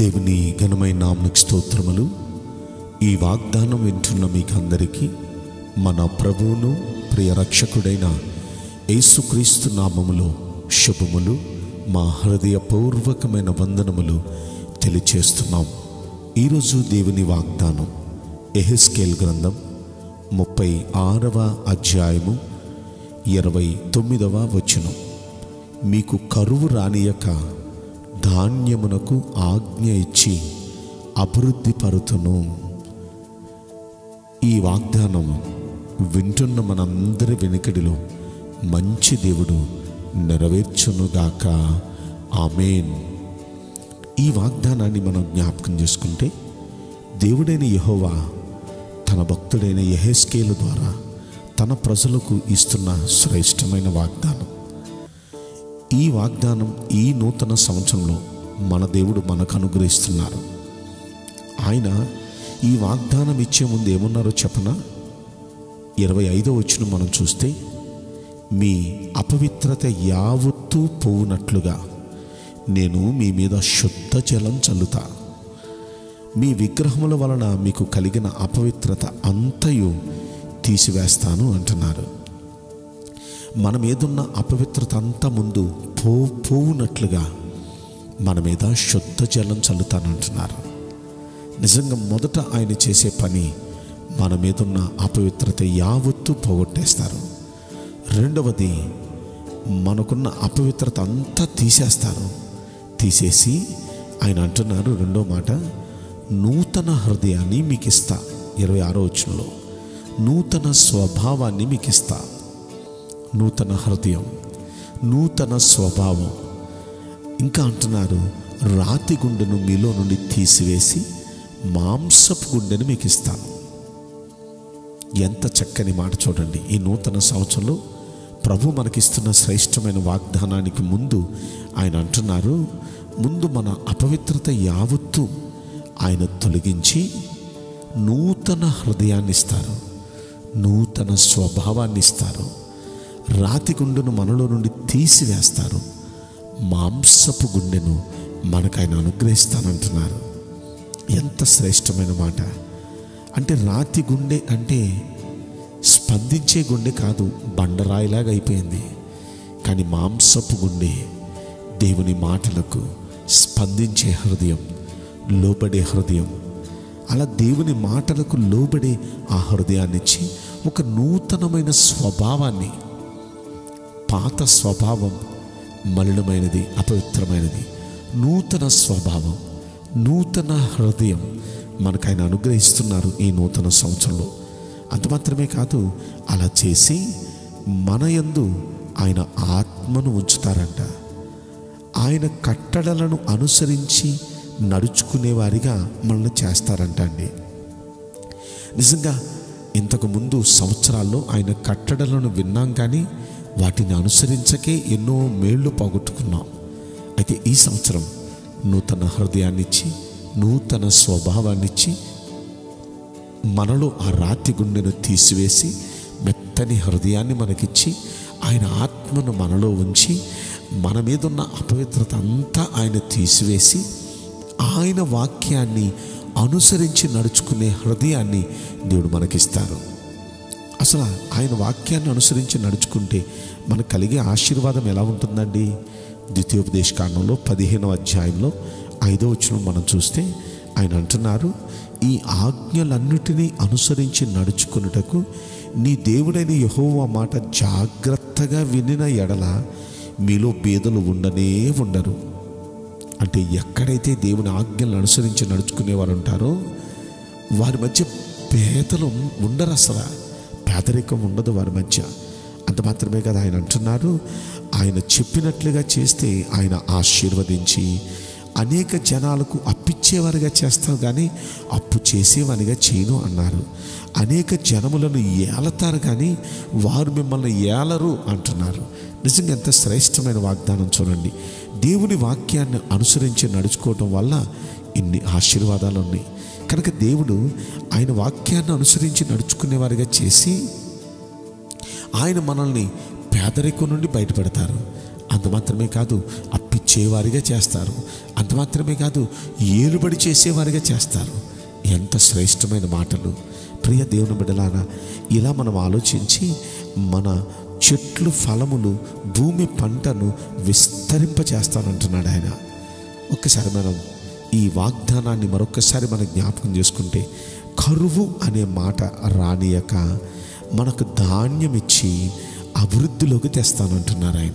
దేవుని ఘనమైన నామనికి స్తోత్రములు ఈ వాగ్దానం వింటున్న మీకందరికీ మన ప్రభువును ప్రియ రక్షకుడైన యేసుక్రీస్తు నామములో శుభములు మా హృదయపూర్వకమైన వందనములు తెలియచేస్తున్నాం ఈరోజు దేవుని వాగ్దానం ఎహెస్కేల్ గ్రంథం ముప్పై ఆరవ అధ్యాయము ఇరవై తొమ్మిదవ వచనం మీకు కరువు రానియక ధాన్యమునకు ఆజ్ఞ ఇచ్చి అభివృద్ధి పరుతును ఈ వాగ్దానం వింటున్న మనందరి వెనుకడిలో మంచి దేవుడు నెరవేర్చునుగాక ఆమెన్ ఈ వాగ్దానాన్ని మనం జ్ఞాపకం చేసుకుంటే దేవుడైన యెహోవా తన భక్తుడైన యెహెస్కేలు ద్వారా తన ప్రజలకు ఇస్తున్న శ్రేష్టమైన వాగ్దానం ఈ వాగ్దానం ఈ నూతన సంవత్సరంలో మన దేవుడు మనకు అనుగ్రహిస్తున్నారు ఆయన ఈ వాగ్దానం ఇచ్చే ముందు ఏమన్నారో చెప్పనా ఇరవై ఐదో వచ్చిన మనం చూస్తే మీ అపవిత్రత యావత్తూ పోవునట్లుగా నేను మీ మీద శుద్ధ జలం చల్లుతా మీ విగ్రహముల వలన మీకు కలిగిన అపవిత్రత అంతయు తీసివేస్తాను అంటున్నారు మన మీదున్న అపవిత్రత అంతా ముందు పో పోవునట్లుగా మన మీద శుద్ధ జలం చల్లుతానంటున్నారు నిజంగా మొదట ఆయన చేసే పని మన మీదున్న అపవిత్రత యావత్తు పోగొట్టేస్తారు రెండవది మనకున్న అపవిత్రత అంతా తీసేస్తారు తీసేసి ఆయన అంటున్నారు రెండో మాట నూతన హృదయాన్ని మీకు ఇస్తా ఇరవై ఆరో వచనంలో నూతన స్వభావాన్ని మీకు ఇస్తా నూతన హృదయం నూతన స్వభావం ఇంకా అంటున్నారు రాతి గుండెను మీలో నుండి తీసివేసి మాంసపు గుండెను మీకు ఇస్తాను ఎంత చక్కని మాట చూడండి ఈ నూతన సంవత్సరంలో ప్రభు మనకిస్తున్న శ్రేష్టమైన వాగ్దానానికి ముందు ఆయన అంటున్నారు ముందు మన అపవిత్రత యావత్తు ఆయన తొలగించి నూతన హృదయాన్ని ఇస్తారు నూతన స్వభావాన్ని ఇస్తారు రాతి గుండెను మనలో నుండి తీసివేస్తారు మాంసపు గుండెను మనకు ఆయన అనుగ్రహిస్తానంటున్నారు ఎంత శ్రేష్టమైన మాట అంటే రాతి గుండె అంటే స్పందించే గుండె కాదు బండరాయిలాగా అయిపోయింది కానీ మాంసపు గుండె దేవుని మాటలకు స్పందించే హృదయం లోబడే హృదయం అలా దేవుని మాటలకు లోబడే ఆ హృదయాన్ని ఇచ్చి ఒక నూతనమైన స్వభావాన్ని పాత స్వభావం మలినమైనది అపవిత్రమైనది నూతన స్వభావం నూతన హృదయం మనకు ఆయన అనుగ్రహిస్తున్నారు ఈ నూతన సంవత్సరంలో అంత మాత్రమే కాదు అలా చేసి మన యందు ఆయన ఆత్మను ఉంచుతారంట ఆయన కట్టడలను అనుసరించి నడుచుకునేవారిగా మనల్ని చేస్తారంట అండి నిజంగా ఇంతకు ముందు సంవత్సరాల్లో ఆయన కట్టడలను విన్నాం కానీ వాటిని అనుసరించకే ఎన్నో మేళ్లు పోగొట్టుకున్నాం అయితే ఈ సంవత్సరం నూతన హృదయాన్నిచ్చి నూతన స్వభావాన్నిచ్చి మనలో ఆ రాతి గుండెను తీసివేసి మెత్తని హృదయాన్ని మనకిచ్చి ఆయన ఆత్మను మనలో ఉంచి మన మీద ఉన్న అపవిత్రత అంతా ఆయన తీసివేసి ఆయన వాక్యాన్ని అనుసరించి నడుచుకునే హృదయాన్ని దేవుడు మనకిస్తారు అసలు ఆయన వాక్యాన్ని అనుసరించి నడుచుకుంటే మనకు కలిగే ఆశీర్వాదం ఎలా ఉంటుందండి ద్వితీయోపదేశ కాండంలో పదిహేనవ అధ్యాయంలో ఐదో వచ్చిన మనం చూస్తే ఆయన అంటున్నారు ఈ ఆజ్ఞలన్నిటినీ అనుసరించి నడుచుకున్నటకు నీ దేవుడైన యహోవా మాట జాగ్రత్తగా వినిన ఎడల మీలో బీదలు ఉండనే ఉండరు అంటే ఎక్కడైతే దేవుని ఆజ్ఞలను అనుసరించి నడుచుకునేవారు ఉంటారో వారి మధ్య పేదలు ఉండరు అసలు పేదరికం ఉండదు వారి మధ్య అంత మాత్రమే కదా ఆయన అంటున్నారు ఆయన చెప్పినట్లుగా చేస్తే ఆయన ఆశీర్వదించి అనేక జనాలకు అప్పిచ్చేవారిగా చేస్తావు కానీ అప్పు చేసేవానిగా చేయను అన్నారు అనేక జనములను ఏలతారు కానీ వారు మిమ్మల్ని ఏలరు అంటున్నారు నిజంగా ఎంత శ్రేష్టమైన వాగ్దానం చూడండి దేవుని వాక్యాన్ని అనుసరించి నడుచుకోవటం వల్ల ఇన్ని ఆశీర్వాదాలు ఉన్నాయి కనుక దేవుడు ఆయన వాక్యాన్ని అనుసరించి నడుచుకునేవారిగా చేసి ఆయన మనల్ని పేదరికం నుండి బయటపెడతారు అంత మాత్రమే కాదు అప్పిచ్చేవారిగా చేస్తారు అంత మాత్రమే కాదు ఏలుబడి చేసేవారిగా చేస్తారు ఎంత శ్రేష్టమైన మాటలు ప్రియ దేవుని బిడ్డలారా ఇలా మనం ఆలోచించి మన చెట్లు ఫలములు భూమి పంటను విస్తరింపచేస్తానంటున్నాడు ఆయన ఒక్కసారి మనం ఈ వాగ్దానాన్ని మరొకసారి మనం జ్ఞాపకం చేసుకుంటే కరువు అనే మాట రానియక మనకు ధాన్యం ఇచ్చి అభివృద్ధిలోకి తెస్తానంటున్నారు ఆయన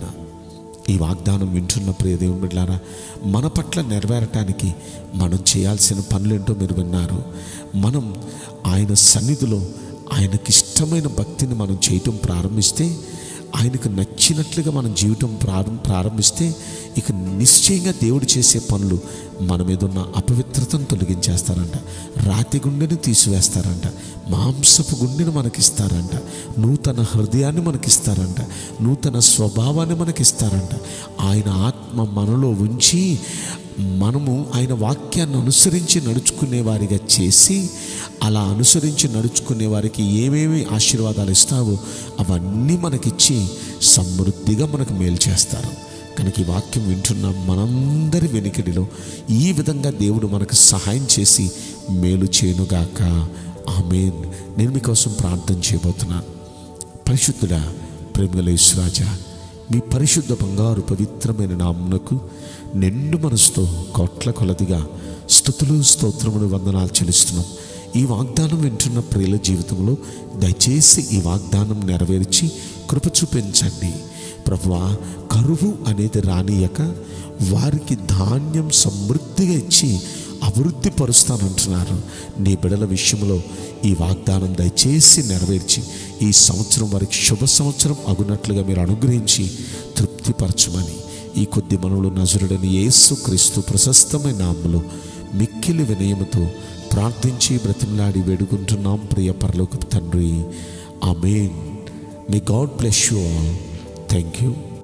ఈ వాగ్దానం వింటున్న ప్రియ దేవుని బిడ్డలారా మన పట్ల నెరవేరటానికి మనం చేయాల్సిన పనులేంటో మీరు విన్నారు మనం ఆయన సన్నిధిలో ఆయనకి ఇష్టమైన భక్తిని మనం చేయటం ప్రారంభిస్తే ఆయనకు నచ్చినట్లుగా మనం జీవితం ప్రారంభ ప్రారంభిస్తే ఇక నిశ్చయంగా దేవుడు చేసే పనులు మన మీద ఉన్న అపవిత్రతను తొలగించేస్తారంట రాతి గుండెని తీసివేస్తారంట మాంసపు గుండెను మనకిస్తారంట నూతన హృదయాన్ని మనకిస్తారంట నూతన స్వభావాన్ని మనకిస్తారంట ఆయన ఆత్మ మనలో ఉంచి మనము ఆయన వాక్యాన్ని అనుసరించి నడుచుకునే వారిగా చేసి అలా అనుసరించి నడుచుకునే వారికి ఏమేమి ఆశీర్వాదాలు ఇస్తావో అవన్నీ మనకిచ్చి సమృద్ధిగా మనకు మేలు చేస్తారు కనుక ఈ వాక్యం వింటున్న మనందరి వెనుకడిలో ఈ విధంగా దేవుడు మనకు సహాయం చేసి మేలు చేయనుగాక ఆమెన్ నేను మీకోసం ప్రార్థన చేయబోతున్నాను పరిశుద్ధుడా ప్రేమలేశ్వరాజా మీ పరిశుద్ధ బంగారు పవిత్రమైన నామునకు నిండు మనసుతో కోట్ల కొలదిగా స్థుతులు స్తోత్రములు వందనాలు చెల్లిస్తున్నాం ఈ వాగ్దానం వింటున్న ప్రియుల జీవితంలో దయచేసి ఈ వాగ్దానం నెరవేర్చి కృప చూపించండి ప్రభువా కరువు అనేది రానియక వారికి ధాన్యం సమృద్ధిగా ఇచ్చి అభివృద్ధి పరుస్తానంటున్నారు నీ బిడల విషయంలో ఈ వాగ్దానం దయచేసి నెరవేర్చి ఈ సంవత్సరం వారికి శుభ సంవత్సరం అగునట్లుగా మీరు అనుగ్రహించి తృప్తిపరచమని ఈ కొద్ది మనవులు నజరుడని యేసు క్రీస్తు ప్రశస్తమైన నామములో మిక్కిలి వినయముతో ప్రార్థించి బ్రతిమలాడి వేడుకుంటున్నాం ప్రియ పరలోక తండ్రి amen may God bless you all thank you